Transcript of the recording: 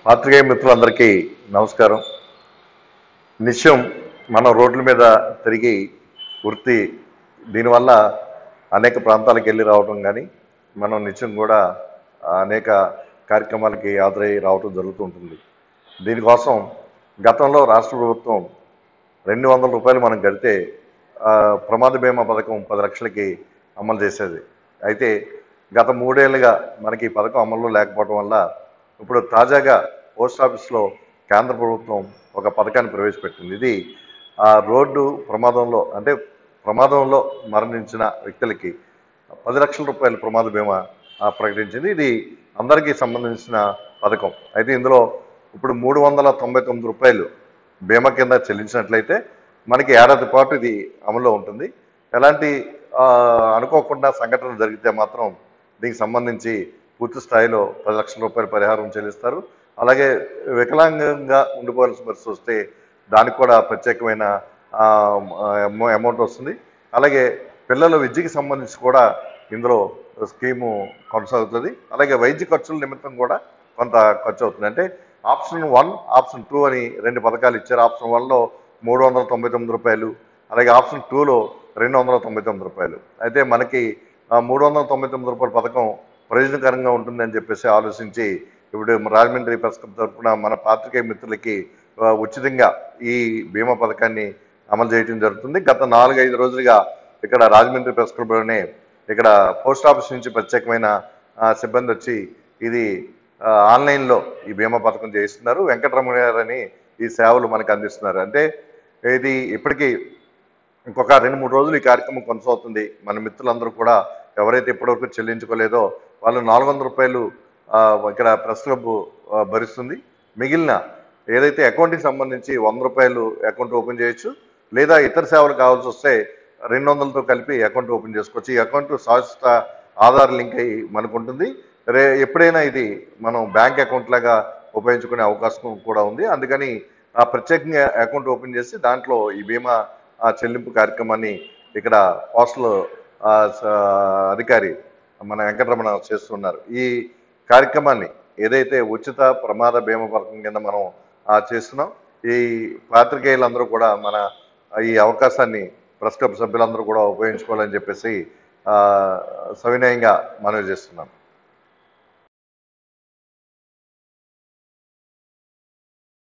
పాత్రికేయ మిత్రులందరికీ నమస్కారం నిత్యం మనం రోడ్ల మీద తిరిగి వృత్తి దీనివల్ల అనేక ప్రాంతాలకు వెళ్ళి రావడం కానీ మనం నిత్యం కూడా అనేక కార్యక్రమాలకి హాజరై రావడం జరుగుతూ ఉంటుంది దీనికోసం గతంలో రాష్ట్ర ప్రభుత్వం రెండు వందల రూపాయలు మనం కడితే ఆ, ప్రమాద బీమా పథకం పది లక్షలకి అమలు చేసేది అయితే గత మూడేళ్లుగా మనకి ఈ పథకం అమల్లో లేకపోవడం వల్ల ఇప్పుడు తాజాగా పోస్ట్ ఆఫీస్లో కేంద్ర ప్రభుత్వం ఒక పథకాన్ని ప్రవేశపెట్టింది ఇది ఆ రోడ్డు ప్రమాదంలో అంటే ప్రమాదంలో మరణించిన వ్యక్తులకి పది లక్షల రూపాయల ప్రమాద బీమా ఆ, ప్రకటించింది ఇది అందరికీ సంబంధించిన పథకం అయితే ఇందులో ఇప్పుడు మూడు వందల తొంభై తొమ్మిది రూపాయలు బీమా కింద చెల్లించినట్లయితే మనకి ఏడాది పాటు ఇది అమల్లో ఉంటుంది ఎలాంటి ఆ, అనుకోకుండా సంఘటన జరిగితే మాత్రం దీనికి సంబంధించి పూర్తి స్థాయిలో పది లక్షల రూపాయల పరిహారం చెల్లిస్తారు అలాగే వికలాంగంగా ఉండిపోవాల్సిన పరిస్థితి వస్తే దానికి కూడా ప్రత్యేకమైన ఆ, అమౌ- అమౌంట్ వస్తుంది అలాగే పిల్లల విద్యకి సంబంధించి కూడా ఇందులో స్కీము కొనసాగుతుంది అలాగే వైద్య ఖర్చుల నిమిత్తం కూడా కొంత ఖర్చు అవుతుంది అంటే ఆప్షన్ వన్ ఆప్షన్ టూ అని రెండు పథకాలు ఇచ్చారు ఆప్షన్ వన్లో మూడు వందల తొంభై తొమ్మిది రూపాయలు అలాగే ఆప్షన్ టూలో రెండు వందల తొంభై తొమ్మిది రూపాయలు అయితే మనకి ఆ, మూడు వందల తొంభై తొమ్మిది రూపాయల పథకం ప్రయోజనకరంగా ఉంటుందని చెప్పేసి ఆలోచించి ఇప్పుడు రాజమండ్రి ప్రెస్ క్లబ్ తరఫున మన పాత్రికేయ మిత్రులకి ఆ, ఉచితంగా ఈ బీమా పథకాన్ని అమలు చేయడం జరుగుతుంది గత నాలుగైదు రోజులుగా ఇక్కడ రాజమండ్రి ప్రెస్ క్లబ్లోనే ఇక్కడ పోస్ట్ ఆఫీస్ నుంచి ప్రత్యేకమైన ఆ, సిబ్బంది వచ్చి ఇది ఆ, ఆన్లైన్లో ఈ బీమా పథకం చేయిస్తున్నారు వెంకటరమణ గారు అని ఈ సేవలు మనకు అందిస్తున్నారు అంటే ఇది ఇప్పటికీ ఇంకొక రెండు మూడు రోజులు ఈ కార్యక్రమం కొనసాగుతుంది మన మిత్రులందరూ కూడా ఎవరైతే ఇప్పటివరకు చెల్లించుకోలేదో వాళ్ళు నాలుగు వందల రూపాయలు ఆ, ఇక్కడ ప్రెస్ క్లబ్ ఆ, భరిస్తుంది మిగిలిన ఏదైతే అకౌంట్కి సంబంధించి వంద రూపాయలు అకౌంట్ ఓపెన్ చేయొచ్చు లేదా ఇతర సేవలు కావాల్సి వస్తే రెండు వందలతో కలిపి అకౌంట్ ఓపెన్ చేసుకోవచ్చు ఈ అకౌంట్ శాశ్వత ఆధార్ లింక్ అయ్యి మనకు ఉంటుంది రే ఎప్పుడైనా ఇది మనం బ్యాంక్ అకౌంట్ లాగా ఉపయోగించుకునే అవకాశం కూడా ఉంది అందుకని ఆ ప్రత్యేకంగా అకౌంట్ ఓపెన్ చేసి దాంట్లో ఈ బీమా ఆ చెల్లింపు కార్యక్రమాన్ని ఇక్కడ పోస్టల్ ఆ, స- అధికారి మన వెంకటరమణ చేస్తున్నారు ఈ కార్యక్రమాన్ని ఏదైతే ఉచిత ప్రమాద బీమా పథకం కింద మనం ఆ, చేస్తున్నాం ఈ పాత్రికేయులందరూ కూడా మన ఈ అవకాశాన్ని ప్రెస్ క్లబ్ సభ్యులందరూ కూడా ఉపయోగించుకోవాలని చెప్పేసి ఆ, సవినయంగా మనవి చేస్తున్నాను